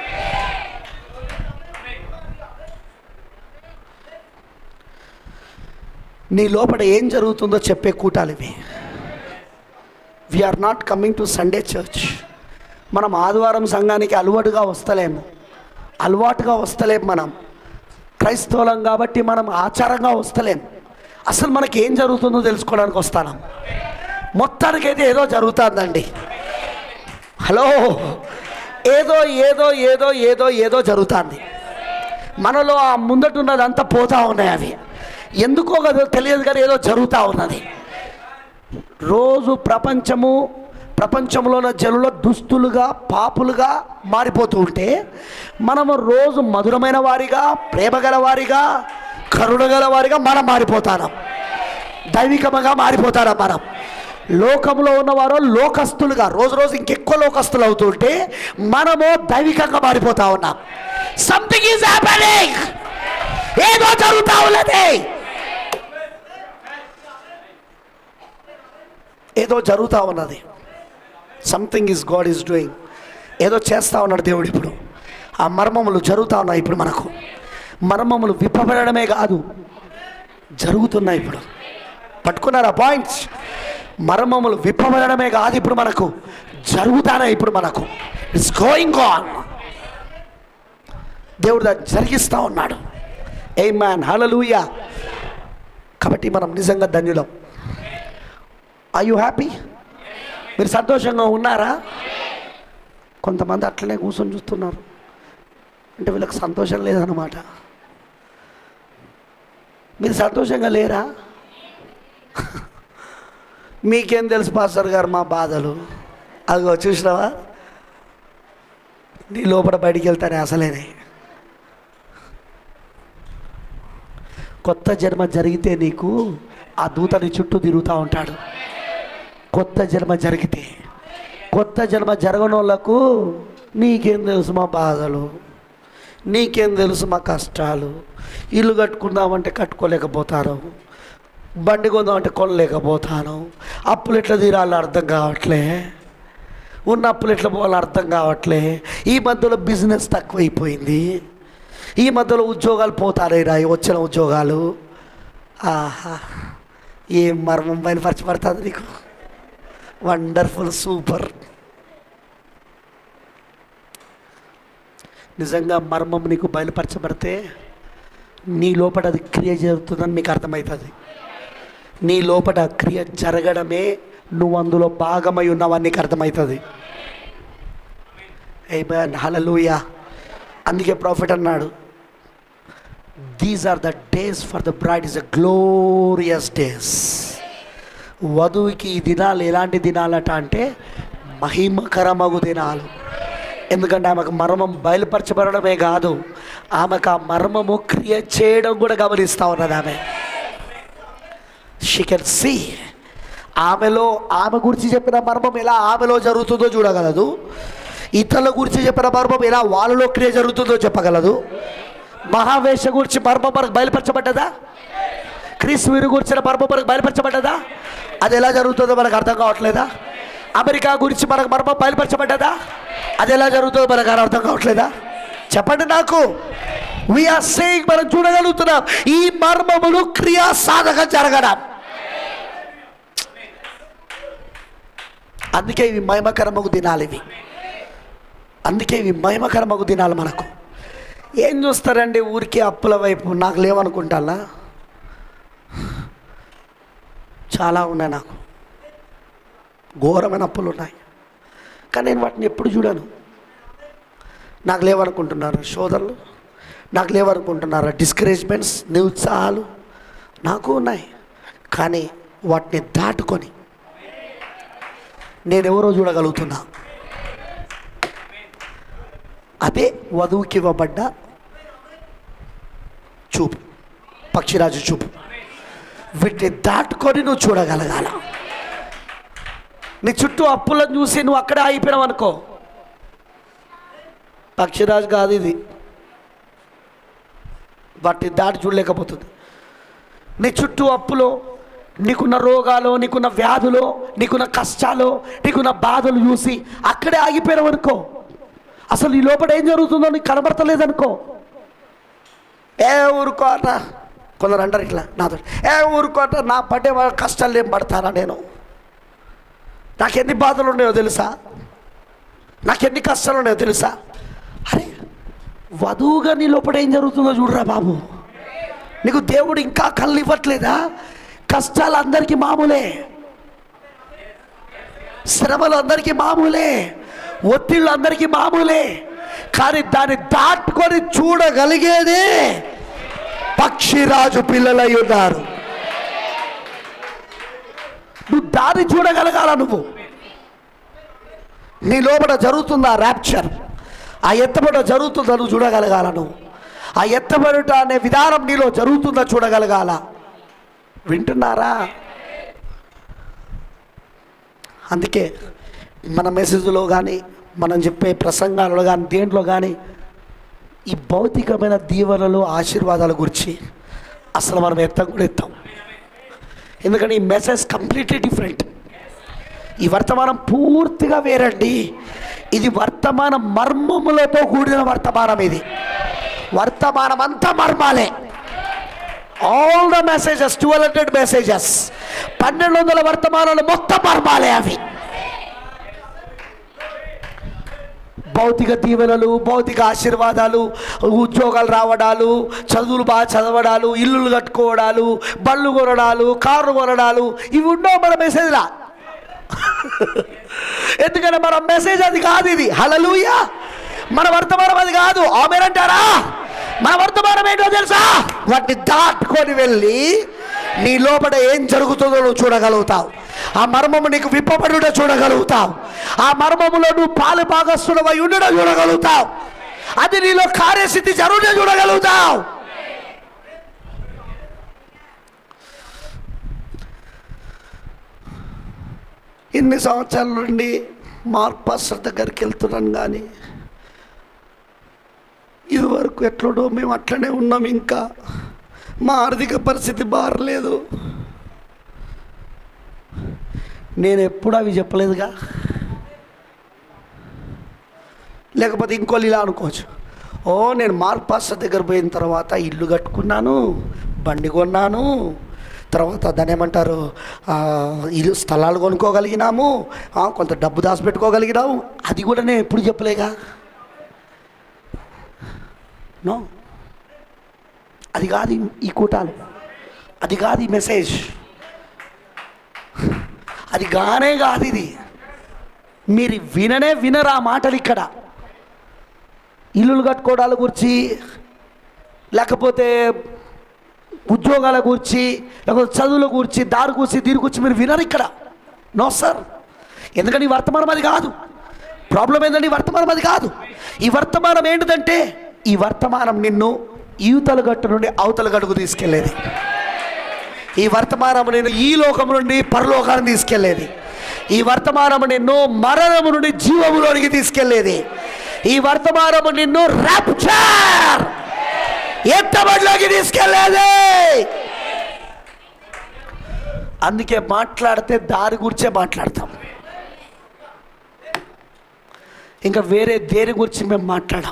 నీ లోపల ఏం జరుగుతుందో చెప్పే కూటాలు ఇవి we're not coming to Sunday church మనం ఆదివారం సంఘానికి అలవాటుగా వస్తలేము అలవాటుగా వస్తలేము మనం క్రైస్తవులం కాబట్టి మనం ఆచారంగా వస్తలేం అసలు మనకి ఏం జరుగుతుందో తెలుసుకోవడానికి వస్తాను మొత్తానికైతే ఏదో జరుగుతుందండి హలో ఏదో ఏదో ఏదో ఏదో ఏదో జరుగుతుంది మనలో ఆ ముందటున్నదంతా పోతా ఉన్నాయి అవి ఎందుకో కదా తెలియదు కానీ ఏదో జరుగుతూ ఉన్నది రోజు ప్రపంచము ప్రపంచంలో ఉన్న జనుల దుస్తులుగా పాపులుగా మారిపోతూ ఉంటే మనము రోజు మధురమైన వారిగా ప్రేమ గల వారిగా కరుణ గల వారిగా మనం మారిపోతాం దైవికముగా మారిపోతారా మనం లోకంలో ఉన్నవారు లోకస్తులుగా రోజు రోజు ఇంకెక్కువ లోకస్తులు అవుతుంటే మనము దైవికంగా మారిపోతా ఉన్నాం సంథింగ్ ఈజ్ హ్యాపెనింగ్ ఏదో జరుగుతా ఉన్నది ఏదో జరుగుతూ ఉన్నది something is God is doing ఏదో చేస్తూ ఉన్నాడు దేవుడు ఇప్పుడు ఆ మర్మములు జరుగుతూ ఉన్నాయి ఇప్పుడు మనకు మర్మములు విప్పబడమే కాదు జరుగుతున్నాయి ఇప్పుడు పట్టుకున్నారా పాయింట్స్ మర్మములు విప్పబడమే కాదు ఇప్పుడు మనకు జరుగుతానే ఇప్పుడు మనకు ఇట్స్ గోయింగ్ ఆన్ దేవుడు దాన్ని జరిగిస్తూ ఉన్నాడు ఏ మ్యాన్ హలలుయా కాబట్టి మనం నిజంగా ధన్యులం ఐ యు హ్యాపీ మీరు సంతోషంగా ఉన్నారా కొంతమంది అట్లనే కూర్చొని చూస్తున్నారు అంటే వీళ్ళకి సంతోషం లేదన్నమాట మీరు సంతోషంగా లేరా మీకేం తెలుసు పాస్టర్ గారు మా బాధలు అదిగో చూసినావా నీ లోపల బయటికి వెళ్తానే అసలేనే కొత్త జన్మ జరిగితే నీకు ఆ దూత నీ చుట్టూ తిరుగుతూ ఉంటాడు కొత్త జన్మ జరిగితే కొత్త జన్మ జరగనోళ్ళకు నీకేం తెలుసు మా బాధలు నీకేం తెలుసు మా కష్టాలు ఇల్లు కట్టుకుందామంటే కట్టుకోలేకపోతారు బండి కొందామంటే కొనలేకపోతాను అప్పులు ఎట్లా తీరాలో అర్థం కావట్లే ఉన్న అప్పులు ఎట్లా పోవాలో అర్థం కావట్లే ఈ మధ్యలో బిజినెస్ తక్కువైపోయింది ఈ మధ్యలో ఉద్యోగాలు పోతారే రా వచ్చిన ఉద్యోగాలు ఆహా ఏం మర్మం బయలుపరచబడుతుంది నీకు వండర్ఫుల్ సూపర్ నిజంగా మర్మం నీకు బయలుపరచబడితే నీ లోపల అది క్రియ జరుగుతుందని మీకు అర్థమవుతుంది నీ లోపల క్రియ జరగడమే నువ్వు అందులో భాగమై ఉన్నావని నీకు అర్థమవుతుంది ఏ హలలుయా అందుకే ప్రాఫిట్ అన్నాడు these are the days for the bride is a glorious days వధువుకి ఈ దినాలు ఎలాంటి దినాలట అంటే మహిమకరమగు దినాలు ఎందుకంటే ఆమెకు మర్మం బయలుపరచబడమే కాదు ఆమెకు ఆ మర్మము క్రియ చేయడం కూడా గమనిస్తూ ఉన్నది ఆమె షీ కెన్ సీ ఆమెలో ఆమె గురించి చెప్పిన మర్మం ఎలా ఆమెలో జరుగుతుందో చూడగలదు ఇతరుల గురించి చెప్పిన మర్మం ఎలా వాళ్ళలో క్రియ జరుగుతుందో చెప్పగలదు మహావేష గురించి మర్మం మనకు బయలుపరచబడ్డదా క్రీస్తు వీరు గురించిన మర్మం మనకు బయలుపరచబడ్డదా అది ఎలా జరుగుతుందో మనకు అర్థం కావట్లేదా అమెరికా గురించి మనకు మర్మం బయలుపరచబడ్డదా అది ఎలా జరుగుతుందో మనకు అర్థం కావట్లేదా చెప్పండి నాకు వీఆర్ సేయింగ్ మనం చూడగలుగుతున్నాం ఈ మర్మములు క్రియాసాధక జరగడం అందుకే ఇవి మహిమకరమగు దినాలు ఇవి అందుకే ఇవి మహిమకరమగు దినాలు మనకు ఏం చూస్తారండి ఊరికే అప్పుల వైపు నాకు లేవనుకుంటానా చాలా ఉన్నాయి నాకు ఘోరమైన అప్పులు ఉన్నాయి కానీ నేను వాటిని ఎప్పుడు చూడను నాకు లేవనుకుంటున్నారు శోధనలు నాకు లేవనుకుంటున్నారు డిస్కరేజ్మెంట్స్ నిరుత్సాహాలు నాకు ఉన్నాయి కానీ వాటిని దాటుకొని నేను ఎవరో చూడగలుగుతున్నా అదే వధువుకి ఇవ్వబడ్డ చూపు పక్షిరాజు చూపు వీటిని దాటుకొని నువ్వు చూడగలగాల నీ చుట్టూ అప్పులను చూసి నువ్వు అక్కడే అయిపోయినావు అనుకో పక్షిరాజు కాదు ఇది వాటిని దాటి చూడలేకపోతుంది నీ చుట్టూ అప్పులో నీకున్న రోగాలు నీకున్న వ్యాధులు నీకున్న కష్టాలు నీకున్న బాధలు చూసి అక్కడే ఆగిపోయినావు అనుకో అసలు ఈ లోపల ఏం జరుగుతుందో నీకు కనబడతలేదనుకో ఏ ఊరుకో అన్న కొందరు అంటారు ఇట్లా నాతో ఏ ఊరుకో అన్న నా పడ్డే వాళ్ళ కష్టాలు ఏం పడతానా నేను నాకు ఎన్ని బాధలు ఉన్నాయో తెలుసా నాకు ఎన్ని కష్టాలు ఉన్నాయో తెలుసా అరే వధువుగా నీ లోపల ఏం జరుగుతుందో చూడరా బాబు నీకు దేవుడు ఇంకా కళ్ళు ఇవ్వట్లేదా కష్టాలు అందరికీ మామూలే శ్రమలు అందరికీ మామూలే ఒత్తిళ్ళు అందరికీ మామూలే కానీ దాన్ని దాటుకొని చూడగలిగేదే పక్షిరాజు పిల్లలై ఉన్నారు నువ్వు దాన్ని చూడగలగాల నువ్వు నీ లోపల జరుగుతుందా ర్యాప్చర్ ఆ ఎత్తబడ జరుగుతుందా నువ్వు చూడగలగాల నువ్వు ఆ ఎత్తబడుట అనే విధానం నీలో జరుగుతుందా చూడగలగాల వింటున్నారా అందుకే మన మెసేజ్లో కానీ మనం చెప్పే ప్రసంగాలలో కానీ దేంట్లో కానీ ఈ భౌతికమైన దీవెనలు ఆశీర్వాదాల గురించి అసలు మనం ఎత్తం కూడా ఎత్తాం ఎందుకంటే ఈ మెసేజ్ కంప్లీట్లీ డిఫరెంట్ ఈ వర్తమానం పూర్తిగా వేరండి ఇది వర్తమాన మర్మములతో కూడిన వర్తమానం ఇది వర్తమానం అంతా మర్మాలే all the messages twelve hundred messages పన్నెండు వందల వర్తమానాలు మొత్తం మర్మాలే అవి భౌతిక దీవెనలు భౌతిక ఆశీర్వాదాలు ఉద్యోగాలు రావడాలు చదువులు బాగా చదవడాలు ఇల్లులు కట్టుకోవడాలు బళ్ళు కొనడాలు కార్లు కొనడాలు ఇవి ఉండవు మన మెసేజ్లా ఎందుకంటే మన మెసేజ్ అది కాదు ఇది హలలుయా మన వర్తమానం అది కాదు ఆమెనంటారా మన వర్తమానం ఏంటో తెలుసా వాటిని దాటుకొని వెళ్ళి నీ లోపల ఏం జరుగుతుందో నువ్వు చూడగలుగుతావు ఆ మర్మము నీకు విప్పబడుట చూడగలుగుతావు ఆ మర్మములో నువ్వు పాలు భాగస్తుడవై ఉండడం చూడగలుగుతావు అది నీలో కార్యస్థితి జరుగుట చూడగలుగుతావు ఇన్ని సంవత్సరాల నుండి మార్క్ పాస్టర్ దగ్గరికి వెళ్తున్నాను కానీ ఇదివరకు ఎట్లడో మేము అట్లనే ఉన్నాం ఇంకా మా ఆర్థిక పరిస్థితి బారలేదు నేను ఎప్పుడు అవి చెప్పలేదుగా లేకపోతే ఇంకోళ్ళు ఇలా అనుకోవచ్చు ఓ నేను మార్క్ పాస్టర్ దగ్గర పోయిన తర్వాత ఇల్లు కట్టుకున్నాను బండి కొన్నాను తర్వాత దాన్ని ఏమంటారు ఆ, ఇల్లు స్థలాలు కొనుక్కోగలిగినాము ఆ, కొంత డబ్బు దాచిపెట్టుకోగలిగినాము అది కూడా నేను ఎప్పుడు చెప్పలేగా నో అది కాదు ఈ- ఈ కూటాలు అది కాదు ఈ మెసేజ్ అది గానే కాదు ఇది మీరు విననే వినరా మాటలు ఇక్కడ ఇల్లులు కట్టుకోవడాల గురించి లేకపోతే ఉద్యోగాల గురించి లేకపోతే చదువుల గురించి దారి గురించి దీని గురించి మీరు వినరు ఇక్కడ నో సార్ ఎందుకంటే ఈ వర్తమానం అది కాదు ప్రాబ్లం ఏంటంటే ఈ వర్తమానం అది కాదు ఈ వర్తమానం ఏంటిదంటే ఈ వర్తమానం నిన్ను ఈవతల గట్టు నుండి అవతల గడుగు తీసుకెళ్ళేది ఈ వర్తమానం నేను ఈ లోకం నుండి పరలోకాన్ని తీసుకెళ్ళేది ఈ వర్తమానము నిన్ను మరణము నుండి జీవములోనికి తీసుకెళ్లేది ఈ వర్తమానము నిన్ను ర్యాప్చర్ ఎత్తబడిలోకి తీసుకెళ్లేది అందుకే మాట్లాడితే దాని గురించే మాట్లాడతాం ఇంకా వేరే దేని గురించి మేము మాట్లాడాం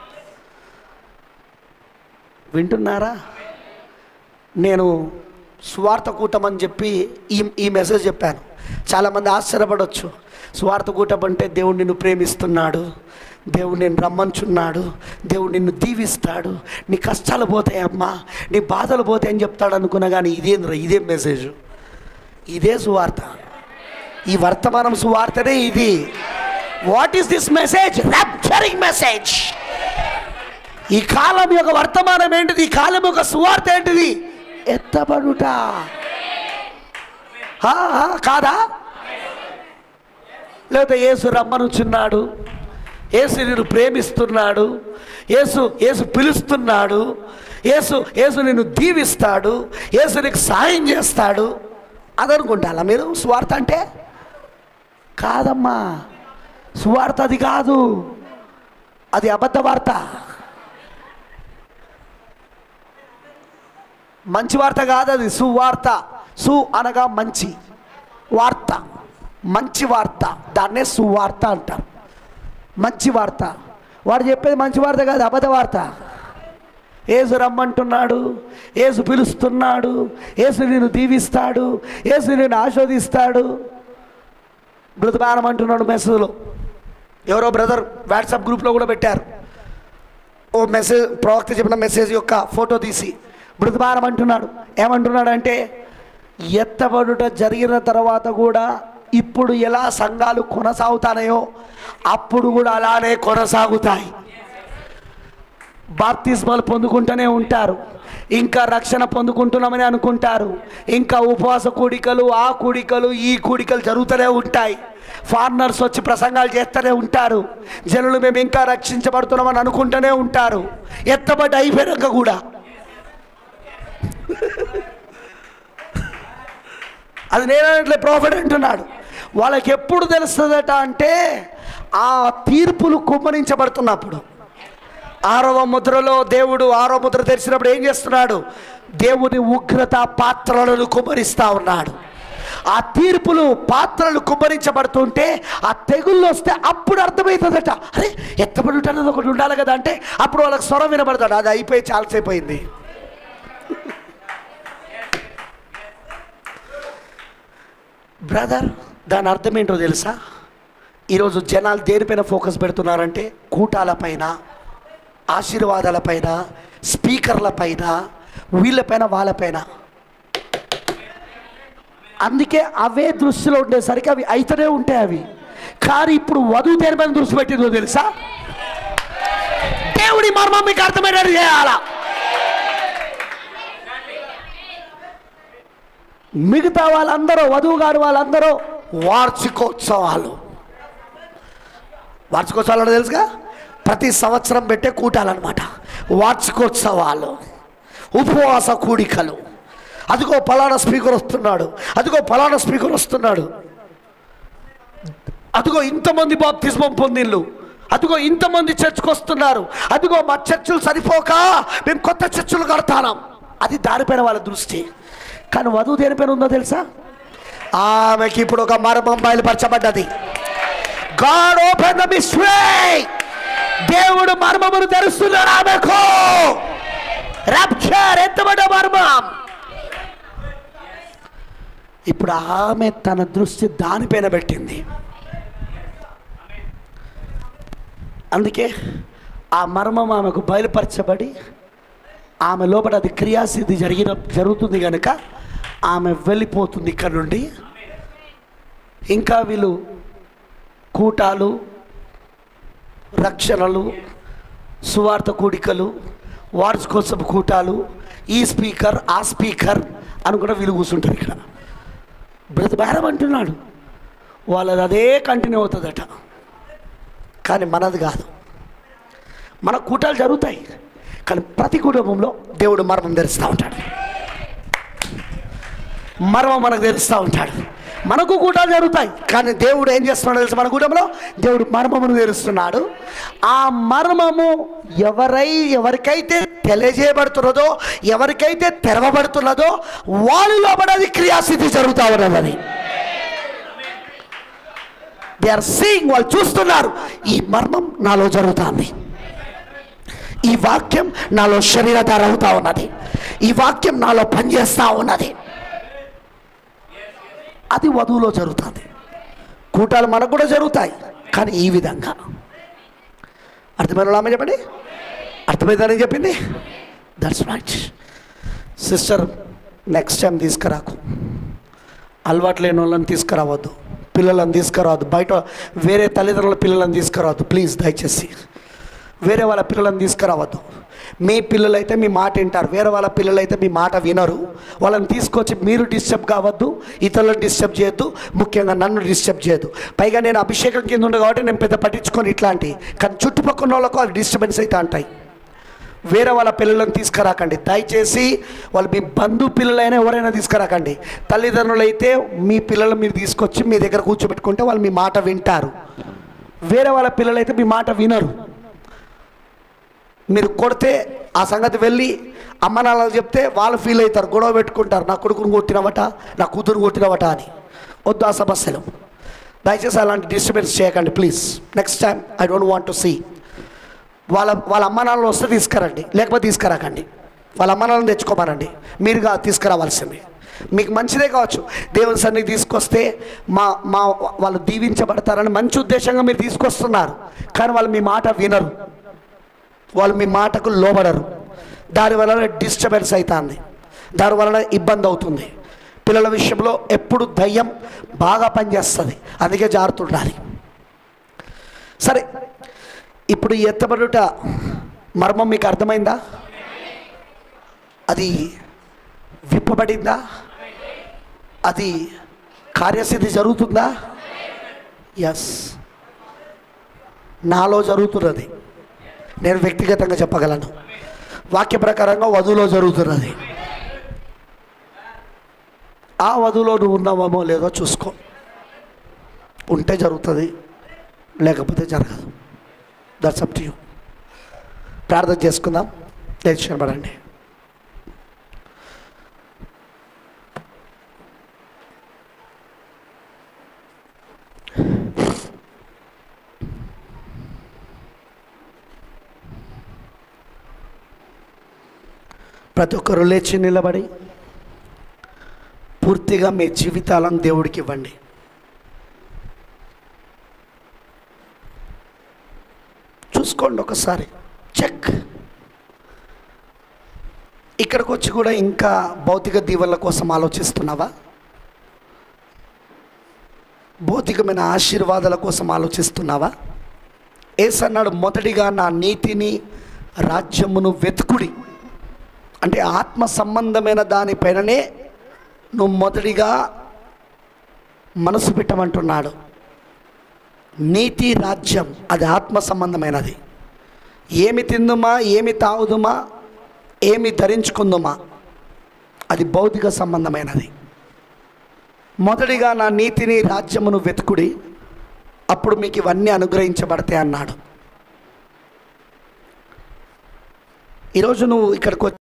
వింటున్నారా నేను స్వార్థ కూటం అని చెప్పి ఈ ఈ మెసేజ్ చెప్పాను చాలామంది ఆశ్చర్యపడవచ్చు స్వార్థ కూటం అంటే దేవుడు నిన్ను ప్రేమిస్తున్నాడు దేవుడు నిన్ను రమ్మంచున్నాడు దేవుడు నిన్ను దీవిస్తాడు నీ కష్టాలు పోతాయమ్మా నీ బాధలు పోతాయని చెప్తాడు అనుకున్నా కానీ ఇదేంద్ర ఇదే మెసేజ్ ఇదే సువార్త ఈ వర్తమానం సువార్తనే ఇది what is this message rapturing message ఈ కాలం యొక్క వర్తమానం ఏంటిది ఈ కాలం యొక్క సువార్త ఏంటిది ఎత్తబడుట ఆ, ఆ, కాదా లేకపోతే యేసు రమ్మనుచున్నాడు యేసు నిన్ను ప్రేమిస్తున్నాడు యేసు యేసు పిలుస్తున్నాడు యేసు యేసు నిన్ను దీవిస్తాడు యేసు నీకు సాయం చేస్తాడు అదనుకుంటారా మీరు స్వార్థ అంటే కాదమ్మా సువార్త అది కాదు అది అబద్ధ వార్త మంచి వార్త కాదు అది సువార్త సు అనగా మంచి వార్త మంచి వార్త దాన్నే సువార్త అంటారు మంచి వార్త వాడు చెప్పేది మంచి వార్త కాదు అబద్ధ వార్త ఏసు రమ్మంటున్నాడు ఏసు పిలుస్తున్నాడు ఏసు నిన్ను దీవిస్తాడు ఏసు నిన్ను ఆస్వాదిస్తాడు మృతపానం అంటున్నాడు మెసేజ్లో ఎవరో బ్రదర్ వాట్సాప్ గ్రూప్లో కూడా పెట్టారు ఓ మెసేజ్ ప్రవక్త చెప్పిన మెసేజ్ యొక్క ఫోటో తీసి మృతపానం అంటున్నాడు ఏమంటున్నాడు అంటే ఎత్తబడుట జరిగిన తర్వాత కూడా ఇప్పుడు ఎలా సంఘాలు కొనసాగుతానయో అప్పుడు కూడా అలానే కొనసాగుతాయి బాప్తిస్మాలు పొందుకుంటూనే ఉంటారు ఇంకా రక్షణ పొందుకుంటున్నామని అనుకుంటారు ఇంకా ఉపవాస కూడికలు ఆ కూడికలు ఈ కూడికలు జరుగుతూనే ఉంటాయి ఫారినర్స్ వచ్చి ప్రసంగాలు చేస్తూనే ఉంటారు జనులు మేము ఇంకా రక్షించబడుతున్నామని అనుకుంటూనే ఉంటారు ఎత్తబడి అయిపోయాక కూడా అది నేనట్లే ప్రాఫిట్ అంటున్నాడు వాళ్ళకి ఎప్పుడు తెలుస్తుందట అంటే ఆ తీర్పులు కుమ్మరించబడుతున్నప్పుడు ఆరవ ముద్రలో దేవుడు ఆరవ ముద్ర తెరిచినప్పుడు ఏం చేస్తున్నాడు దేవుని ఉగ్రత పాత్రలను కుమ్మరిస్తా ఉన్నాడు ఆ తీర్పులు పాత్రలు కుమ్మరించబడుతుంటే ఆ తెగుళ్ళు వస్తే అప్పుడు అర్థమవుతుందట అరే ఎత్తబడి ఉంటుంది ఒకటి ఉండాలి కదా అంటే అప్పుడు వాళ్ళకి స్వరం వినబడతాడు అది అయిపోయి చాలాసేపు అయింది బ్రదర్ దాని అర్థం ఏంటో తెలుసా ఈరోజు జనాలు దేనిపైన ఫోకస్ పెడుతున్నారంటే కూటాలపైన ఆశీర్వాదాలపైన స్పీకర్లపైన వీళ్ళపైన వాళ్ళపైన అందుకే అవే దృష్టిలో ఉండేసరికి అవి అయితేనే ఉంటాయి అవి కానీ ఇప్పుడు వధువు దేనిపైన దృష్టి పెట్టిందో తెలుసా దేవుడి మర్మం మీకు అర్థమయ్యేటట్టు చేయాలా మిగతా వాళ్ళందరూ వధువు గారు వాళ్ళందరూ వార్షికోత్సవాలు వార్షికోత్సవాలు అంటే తెలుసుగా ప్రతి సంవత్సరం పెట్టే కూటాలన్నమాట వార్షికోత్సవాలు ఉపవాస కూడికలు అదిగో పలానా స్పీకర్ వస్తున్నాడు అదిగో పలానా స్పీకర్ వస్తున్నాడు అదిగో ఇంతమంది బాప్తిజమం పొందిళ్ళు అదిగో ఇంతమంది చర్చ్కి వస్తున్నారు అదిగో మా చర్చిలు సరిపోక మేము కొత్త చర్చిలు కడతాం అది దానిపైన వాళ్ళ దృష్టి కానీ వధువు దేనిపైన ఉందో తెలుసా ఆమెకి ఇప్పుడు ఒక మర్మం బయలుపరచబడ్డది గాడ్ ఓపెన్ ద మిస్ట్రీ దేవుడు మర్మమును తెరుస్తున్నాడు ఆమెకు రప్చర్ ఎత్తబడ్డ మర్మం ఇప్పుడు ఆమె తన దృష్టి దానిపైన పెట్టింది అందుకే ఆ మర్మం ఆమెకు బయలుపరచబడి ఆమె లోపల అది క్రియాసిద్ధి జరిగిన జరుగుతుంది కనుక ఆమె వెళ్ళిపోతుంది ఇక్కడ నుండి ఇంకా వీళ్ళు కూటాలు రక్షణలు సువార్త కూడికలు వార్షికోత్సవ కూటాలు ఈ స్పీకర్ ఆ స్పీకర్ అని కూడా వీళ్ళు కూర్చుంటారు ఇక్కడ బ్రతబేరం అంటున్నాడు వాళ్ళది అదే కంటిన్యూ అవుతుందట కానీ మనది కాదు మన కూటాలు జరుగుతాయి కానీ ప్రతి కుటుంబంలో దేవుడు మర్మం తెరుస్తూ ఉంటాడు మర్మం మనకు తెలుస్తూ ఉంటాడు మనకు కూటాలు జరుగుతాయి కానీ దేవుడు ఏం చేస్తున్నాడు తెలుసు మన కూటంలో దేవుడు మర్మమును తెరుస్తున్నాడు ఆ మర్మము ఎవరై ఎవరికైతే తెలియజేయబడుతున్నదో ఎవరికైతే తెరవబడుతున్నదో వాళ్ళు లోపడది క్రియాస్థితి జరుగుతూ ఉన్నదని దే ఆర్ సీయింగ్ వాళ్ళు చూస్తున్నారు ఈ మర్మం నాలో జరుగుతుంది ఈ వాక్యం నాలో శరీరధార అవుతా ఉన్నది ఈ వాక్యం నాలో పనిచేస్తూ ఉన్నది అది వధువులో జరుగుతుంది కూటాలు మనకు కూడా జరుగుతాయి కానీ ఈ విధంగా అర్థమైన ఆమె చెప్పండి అర్థమైందని చెప్పింది that's right sister next time తీసుకురాకు అలవాటు లేని వాళ్ళని తీసుకురావద్దు పిల్లలను తీసుకురావద్దు బయట వేరే తల్లిదండ్రుల పిల్లలను తీసుకురావద్దు ప్లీజ్ దయచేసి వేరే వాళ్ళ పిల్లలను తీసుకురావద్దు మీ పిల్లలైతే మీ మాట వింటారు వేరే వాళ్ళ పిల్లలైతే మీ మాట వినరు వాళ్ళని తీసుకొచ్చి మీరు డిస్టర్బ్ కావద్దు ఇతరులను డిస్టర్బ్ చేయొద్దు ముఖ్యంగా నన్ను డిస్టర్బ్ చేయొద్దు పైగా నేను అభిషేకం కింద ఉండే కాబట్టి నేను పెద్ద పట్టించుకొని ఇట్లాంటి కానీ చుట్టుపక్కల వాళ్ళకు అవి డిస్టర్బెన్స్ అయితే అంటాయి వేరే వాళ్ళ పిల్లలను తీసుకురాకండి దయచేసి వాళ్ళు మీ బంధు పిల్లలైనా ఎవరైనా తీసుకురాకండి తల్లిదండ్రులు అయితే మీ పిల్లలు మీరు తీసుకొచ్చి మీ దగ్గర కూర్చోబెట్టుకుంటే వాళ్ళు మీ మాట వింటారు వేరే వాళ్ళ పిల్లలైతే మీ మాట వినరు మీరు కొడితే ఆ సంగతి వెళ్ళి అమ్మ నాన్నలకు చెప్తే వాళ్ళు ఫీల్ అవుతారు గొడవ పెట్టుకుంటారు నా కొడుకుని కొట్టినవట నా కూతురు కొట్టినవట అని వద్దు ఆ సమస్యలు దయచేసి అలాంటి డిస్టర్బెన్స్ చేయకండి please next time I don't want to see వాళ్ళ వాళ్ళ అమ్మ నాన్నలు వస్తే తీసుకురండి లేకపోతే తీసుకురాకండి వాళ్ళ అమ్మ నాన్నలు తెచ్చుకోమనండి మీరుగా తీసుకురావాల్సింది మీకు మంచిదే కావచ్చు దేవుని సన్నిధి తీసుకొస్తే మా మా వాళ్ళు దీవించబడతారని మంచి ఉద్దేశంగా మీరు తీసుకొస్తున్నారు కానీ వాళ్ళు మీ మాట వినరు వాళ్ళు మీ మాటకు లోబడరు దాని వలన డిస్టర్బెన్స్ అవుతుంది దాని వలన ఇబ్బంది అవుతుంది పిల్లల విషయంలో ఎప్పుడు దయ్యం బాగా పనిచేస్తుంది అందుకే జారుతుండాలి సరే ఇప్పుడు ఈ ఎత్తబడుట మర్మం మీకు అర్థమైందా అది విప్పబడిందా అది కార్యసిద్ధి జరుగుతుందా ఎస్ నాలో జరుగుతున్నది నేను వ్యక్తిగతంగా చెప్పగలను వాక్య ప్రకారంగా వధువులో జరుగుతున్నది ఆ వధువులో నువ్వు ఉన్నావేమో లేదో చూసుకో ఉంటే జరుగుతుంది లేకపోతే జరగదు దట్స్ అప్ టు యూ ప్రార్థన చేసుకుందాం లేచినబడండి ప్రతి ఒక్కరు లేచి నిలబడి పూర్తిగా మీ జీవితాలను దేవుడికి ఇవ్వండి చూసుకోండి ఒకసారి చెక్ ఇక్కడికి వచ్చి కూడా ఇంకా భౌతిక దీవెనల కోసం ఆలోచిస్తున్నావా భౌతికమైన ఆశీర్వాదాల కోసం ఆలోచిస్తున్నావా ఏసన్నాడు మొదటిగా నా నీతిని రాజ్యమును వెతుకుడి అంటే ఆత్మ సంబంధమైన దానిపైననే నువ్వు మొదటిగా మనసు పెట్టమంటున్నాడు నీతి రాజ్యం అది ఆత్మ సంబంధమైనది ఏమి తిందుమా ఏమి తాగుదుమా ఏమి ధరించుకుందుమా అది భౌతిక సంబంధమైనది మొదటిగా నా నీతిని రాజ్యమును వెతుకుడి అప్పుడు మీకు ఇవన్నీ అనుగ్రహించబడతాయి అన్నాడు ఈరోజు నువ్వు ఇక్కడికి వచ్చి